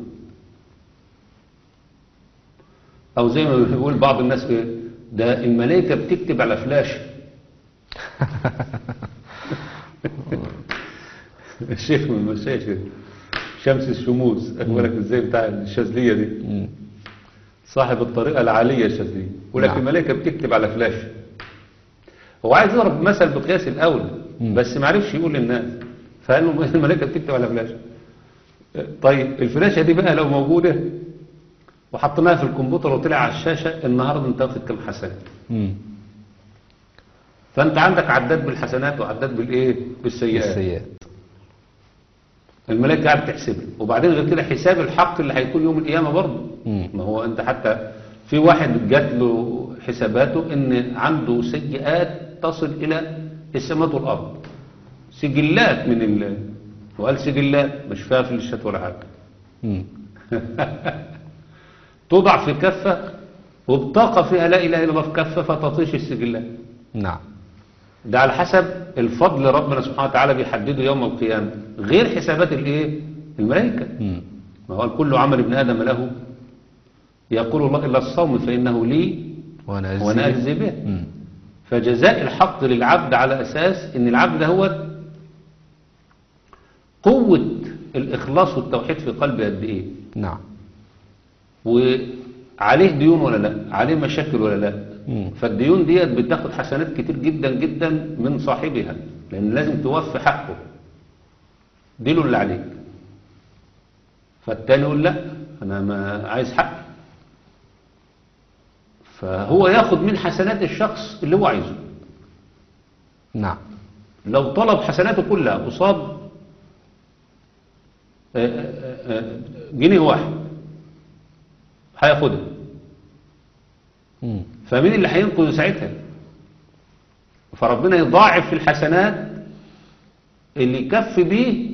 او زي ما بيقول بعض الناس ايه ده الملائكة بتكتب على فلاش الشيخ من المشايخ شمس الشموس أقولك ازاي بتاع الشاذلية دي مم. صاحب الطريقة العالية الشاذلية يقول لك نعم. الملائكة بتكتب على فلاش هو عايز يضرب مثل بقياس الأولى مم. بس ما عرفش يقول للناس فقال له الملائكة بتكتب على فلاش طيب الفلاشة دي بقى لو موجودة وحطيناها في الكمبيوتر وطلع على الشاشة النهاردة انت واخد كام حسنة مم. فانت عندك عداد بالحسنات وعداد بالايه بالسيئات السيئات الملائكة قاعد تحسبها وبعدين غير كده حساب الحق اللي هيكون يوم القيامة برضه مم. ما هو انت حتى في واحد جات له حساباته ان عنده سيئات تصل الى السماوات والارض سجلات من ال وقال سجلات مش فيها فلشات ولا حاجه مم. توضع في كفه وبطاقه فيها لا اله الا الله في كفه فتطيش السجلات نعم ده على حسب الفضل ربنا سبحانه وتعالى بيحدده يوم القيامة غير حسابات الايه الملائكة مم. ما هو كل عمل ابن آدم له يقول الله إلا الصوم فإنه لي وانا وأنا أجزي أجزي به مم. فجزاء الحق للعبد على أساس إن العبد ده هو قوة الإخلاص والتوحيد في قلبه قد إيه نعم وعليه ديون ولا لا عليه مشاكل ولا لا مم. فالديون ديت بتاخد حسنات كتير جدا جدا من صاحبها لأن لازم توفي حقه ديله اللي عليك فالتاني يقول لا أنا ما عايز حقي فهو ياخد من حسنات الشخص اللي هو عايزه نعم لو طلب حسناته كلها قصاد آه، آه، آه، جنيه واحد هياخدها مم. فمين اللي هينقذ ساعتها فربنا يضاعف في الحسنات اللي يكفي بيه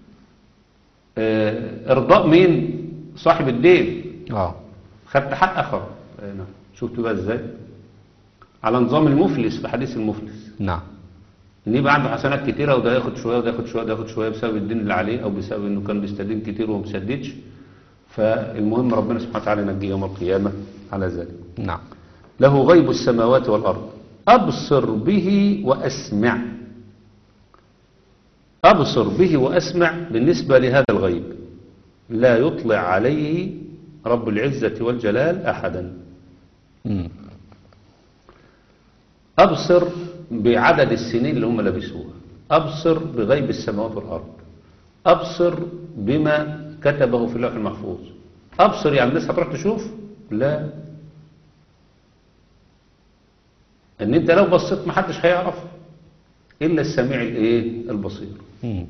آه، ارضاء مين صاحب الدين اه خدت حق اخر آه، نعم. شفتوا بقى ازاي على نظام المفلس في حديث المفلس نعم ان يبقى عنده حسنات كتيره وده ياخد شويه وده ياخد شويه وده ياخد شويه بسبب الدين اللي عليه او بسبب انه كان بيستدين كتير وما بيسددش فالمهم ربنا سبحانه وتعالى ينجيه يوم القيامه على ذلك نعم له غيب السماوات والأرض أبصر به وأسمع أبصر به وأسمع بالنسبة لهذا الغيب لا يطلع عليه رب العزة والجلال أحدا مم. أبصر بعدد السنين اللي هم لبسوها أبصر بغيب السماوات والأرض أبصر بما كتبه في اللوح المحفوظ أبصر يعني الناس هتروح تشوف لا ان انت لو بصيت محدش هيعرف الا السميع الايه البصير مم.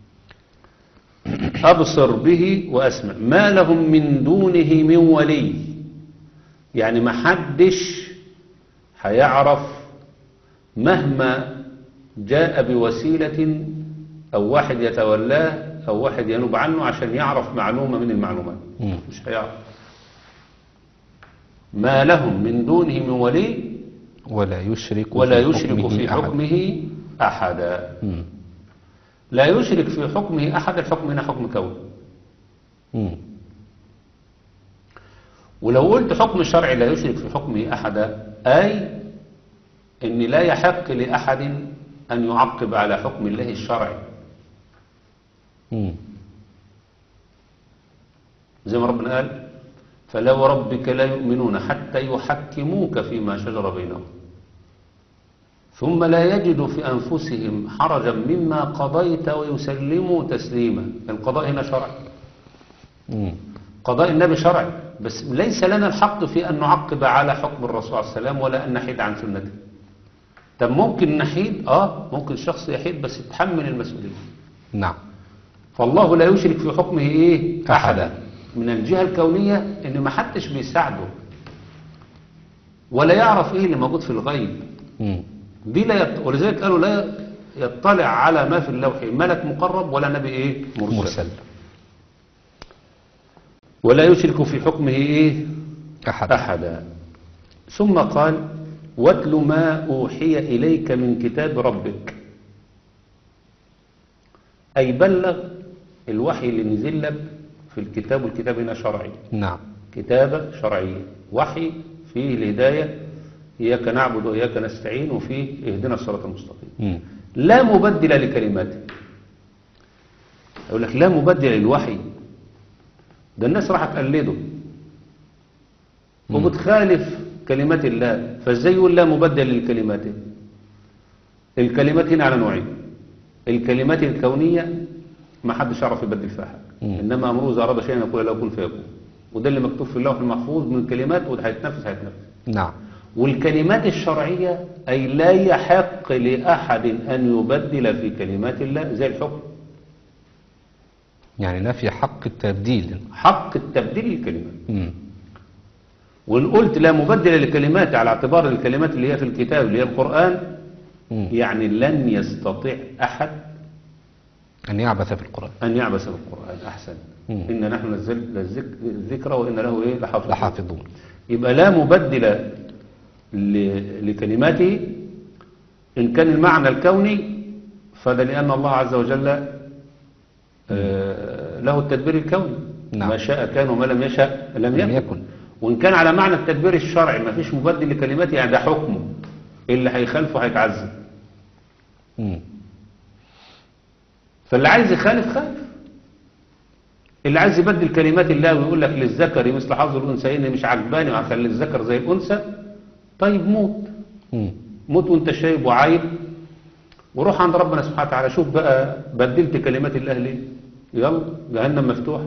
ابصر به واسمع ما لهم من دونه من ولي يعني محدش هيعرف مهما جاء بوسيلة او واحد يتولاه او واحد ينوب عنه عشان يعرف معلومة من المعلومات مم. مش هيعرف ما لهم من دونه من ولي ولا يشرك ولا في يشرك حكمه في أحد. حكمه أحدا مم. لا يشرك في حكمه أحد الحكم هنا حكم كون مم. ولو قلت حكم شرعي لا يشرك في حكمه أحدا أي أن لا يحق لأحد أن يعقب على حكم الله الشرعي مم. زي ما ربنا قال فلا وربك لا يؤمنون حتى يحكموك فيما شجر بينهم ثم لا يجدوا في أنفسهم حرجا مما قضيت ويسلموا تسليما القضاء هنا شرعي مم. قضاء النبي شرعي بس ليس لنا الحق في أن نعقب على حكم الرسول عليه السلام ولا أن نحيد عن سنته طب ممكن نحيد آه ممكن شخص يحيد بس يتحمل المسؤولية نعم فالله لا يشرك في حكمه إيه أحدا. أحدا من الجهة الكونية إن ما حدش بيساعده ولا يعرف إيه اللي موجود في الغيب مم. دي لا يط... ولذلك قالوا لا يطلع على ما في اللوح ملك مقرب ولا نبي إيه مرسل, مرسل ولا يشرك في حكمه إيه أحد أحدا ثم قال واتل ما أوحي إليك من كتاب ربك أي بلغ الوحي اللي نزل لك في الكتاب والكتاب هنا شرعي نعم كتابة شرعية وحي فيه الهداية إياك نعبد وإياك نستعين وفيه اهدنا الصراط المستقيم مم. لا مبدل لكلماته يقول لك لا مبدل للوحي ده الناس راح تقلده وبتخالف كلمات الله فازاي يقول لا مبدل لكلماته الكلمات هنا على نوعين الكلمات الكونية ما حدش يعرف يبدل فيها حاجة مم. انما امره اذا اراد شيئا يقول له كن فيكون وده اللي مكتوب في اللوح المحفوظ من كلمات وده هيتنفذ هيتنفذ نعم والكلمات الشرعية أي لا يحق لأحد أن يبدل في كلمات الله زي الحكم يعني نفي حق التبديل حق التبديل للكلمات مم. وإن قلت لا مبدل لكلمات على اعتبار الكلمات اللي هي في الكتاب اللي هي القرآن مم. يعني لن يستطيع أحد أن يعبث في القرآن أن يعبث بالقرآن أحسن مم. إن نحن نزلنا الذك- الذكر وإن له إيه لحافظ لحافظون يبقى لا مبدل ل- لكلماته إن كان المعنى الكوني فده لأن الله عز وجل آه، له التدبير الكوني نعم. ما شاء كان وما لم يشاء لم لم يكن, يكن. وإن كان على معنى التدبير الشرعي ما فيش مبدل لكلماته يعني ده حكمه اللي هيخالفه هيتعذب مم. فاللي عايز يخالف خالف اللي عايز يبدل كلمات الله ويقول لك للذكر مثل حظ الانثيين مش عجباني وهخلي الذكر زي الانثى طيب موت مم. موت وانت شايب وعايب وروح عند ربنا سبحانه وتعالى شوف بقى بدلت كلمات الله ليه يلا جهنم مفتوحه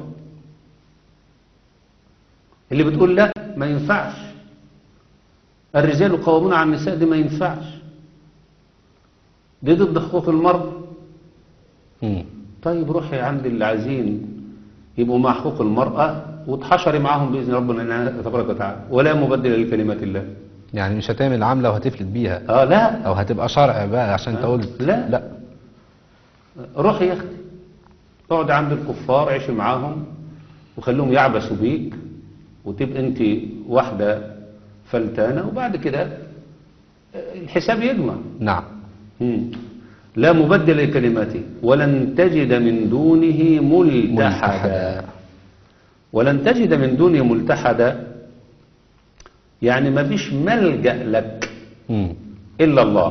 اللي بتقول لا ما ينفعش الرجال قوامون على النساء دي ما ينفعش دي ضد حقوق المرأة مم. طيب روحي عند اللي عايزين يبقوا مع حقوق المرأة وتحشري معاهم بإذن ربنا تبارك وتعالى ولا مبدل لكلمات الله يعني مش هتعمل عاملة وهتفلت بيها اه لا او هتبقى شرع بقى عشان انت قلت لا. لا روحي يا اختي اقعد عند الكفار عيشي معاهم وخليهم يعبسوا بيك وتبقى انت واحدة فلتانة وبعد كده الحساب يجمع نعم مم. لا مبدل لكلماته ولن تجد من دونه ملتحدا ملتحدا. ولن تجد من دونه ملتحدا يعني ما فيش ملجأ لك مم. إلا الله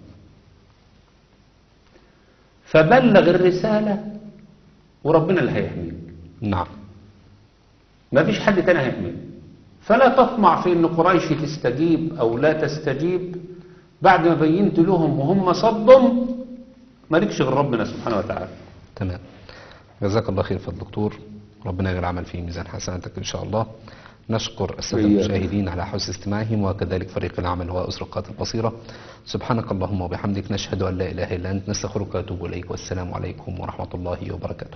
فبلغ الرسالة وربنا اللي هيحميك نعم ما فيش حد تاني هيحميك فلا تطمع في ان قريش تستجيب او لا تستجيب بعد ما بينت لهم وهم صدهم مالكش غير ربنا سبحانه وتعالى تمام جزاك الله خير فضل دكتور ربنا يجعل العمل في ميزان حسناتك ان شاء الله نشكر السادة وإياك. المشاهدين على حسن استماعهم وكذلك فريق العمل وأسرقات البصيرة سبحانك اللهم وبحمدك نشهد أن لا إله إلا أنت نستغفرك ونتوب إليك والسلام عليكم ورحمة الله وبركاته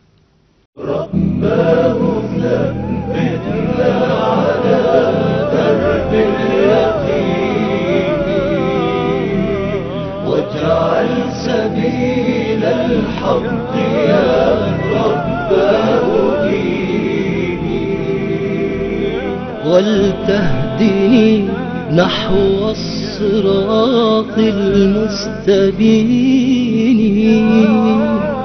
واجعل سبيل الحق يا رب ديني ولتهدني نحو الصراط المستبين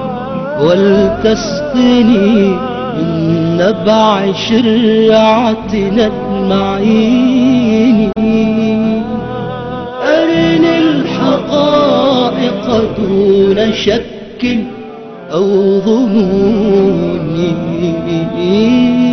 ولتسقني من نبع شرعتنا المعين أرني الحقائق دون شك أو ظنون